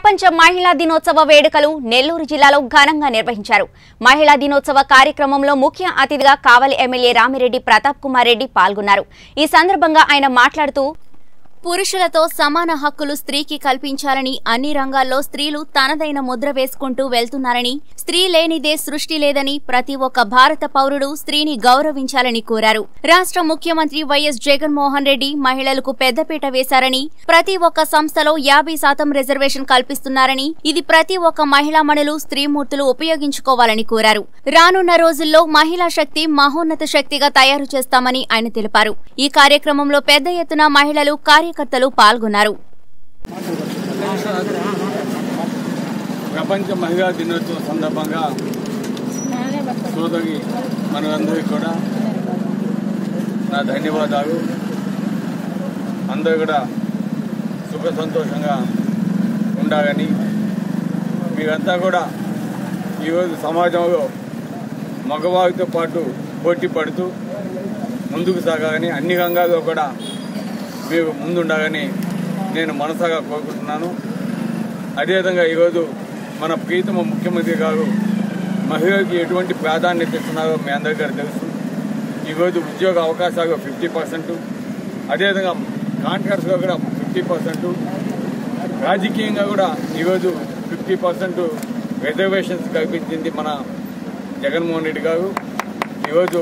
ప్రపంచ మహిళా దినోత్సవ వేడుకలు నెల్లూరు జిల్లాలో ఘనంగా నిర్వహించారు మహిళా దినోత్సవ కార్యక్రమంలో ముఖ్య అతిథిగా కావలి ఎమ్మెల్యే రామిరెడ్డి ప్రతాప్ కుమార్ రెడ్డి పాల్గొన్నారు ఈ సందర్భంగా ఆయన మాట్లాడుతూ పురుషులతో సమాన హక్కులు స్త్రీకి కల్పించాలని అన్ని రంగాల్లో స్త్రీలు తనదైన ముద్ర వేసుకుంటూ వెళ్తున్నారని స్త్రీ లేనిదే సృష్టి లేదని ప్రతి ఒక్క భారత పౌరుడు స్త్రీని గౌరవించాలని కోరారు రాష్ట్ర ముఖ్యమంత్రి వైఎస్ జగన్మోహన్ రెడ్డి మహిళలకు పెద్దపీట వేశారని ప్రతి ఒక్క సంస్థలో యాభై శాతం రిజర్వేషన్ కల్పిస్తున్నారని ఇది ప్రతి ఒక్క మహిళామణులు స్త్రీమూర్తులు ఉపయోగించుకోవాలని కోరారు రానున్న రోజుల్లో మహిళా శక్తి మహోన్నత శక్తిగా తయారు చేస్తామని ఆయన తెలిపారు ఈ కార్యక్రమంలో పెద్ద ఎత్తున మహిళలు కార్యకర్తలు పాల్గొన్నారు ప్రపంచ మహిళా దినోత్సవం సందర్భంగా సోదరి మనందరికీ కూడా నా ధన్యవాదాలు అందరూ కూడా సుఖ సంతోషంగా ఉండాలని మీరంతా కూడా ఈరోజు సమాజంలో మగవారితో పాటు పోటీ పడుతూ ముందుకు సాగాలని అన్ని రంగాల్లో కూడా మీరు ముందుండాలని నేను మనసాగా కోరుకుంటున్నాను అదేవిధంగా ఈరోజు మన ప్రీతమ ముఖ్యమంత్రి గారు మహిళలకు ఎటువంటి ప్రాధాన్యత ఇస్తున్నారో మీ అందరికీ కూడా తెలుసు ఈరోజు ఉద్యోగ అవకాశాలు ఫిఫ్టీ పర్సెంట్ అదేవిధంగా కాంట్రాక్ట్స్లో కూడా ఫిఫ్టీ పర్సెంట్ రాజకీయంగా కూడా ఈరోజు ఫిఫ్టీ పర్సెంట్ రిజర్వేషన్స్ కల్పించింది మన జగన్మోహన్ రెడ్డి గారు ఈరోజు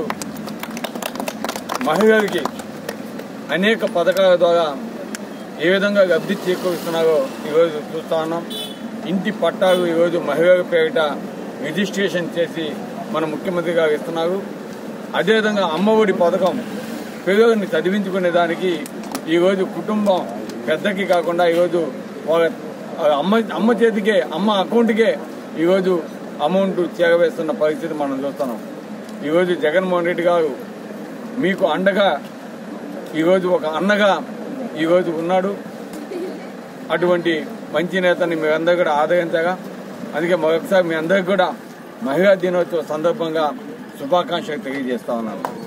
మహిళలకి అనేక పథకాల ద్వారా ఏ విధంగా లబ్ధి చేకూరుస్తున్నారో ఈరోజు చూస్తా ఉన్నాం ఇంటి పట్టాలు ఈరోజు మహిళల పేరిట రిజిస్ట్రేషన్ చేసి మన ముఖ్యమంత్రి గారు ఇస్తున్నారు అదేవిధంగా అమ్మఒడి పథకం పిల్లల్ని చదివించుకునే దానికి ఈరోజు కుటుంబం పెద్దకి కాకుండా ఈరోజు వాళ్ళ అమ్మ అమ్మ చేతికే అమ్మ అకౌంట్కే ఈరోజు అమౌంట్ చేరవేస్తున్న పరిస్థితి మనం చూస్తున్నాం ఈరోజు జగన్మోహన్ రెడ్డి గారు మీకు అండగా ఈరోజు ఒక అన్నగా ఈరోజు ఉన్నాడు అటువంటి మంచి నేతని మీ అందరూ కూడా ఆదరించగా అందుకే మరొకసారి మీ అందరికి కూడా మహిళా దినోత్సవ సందర్భంగా శుభాకాంక్షలు తెలియజేస్తా ఉన్నాను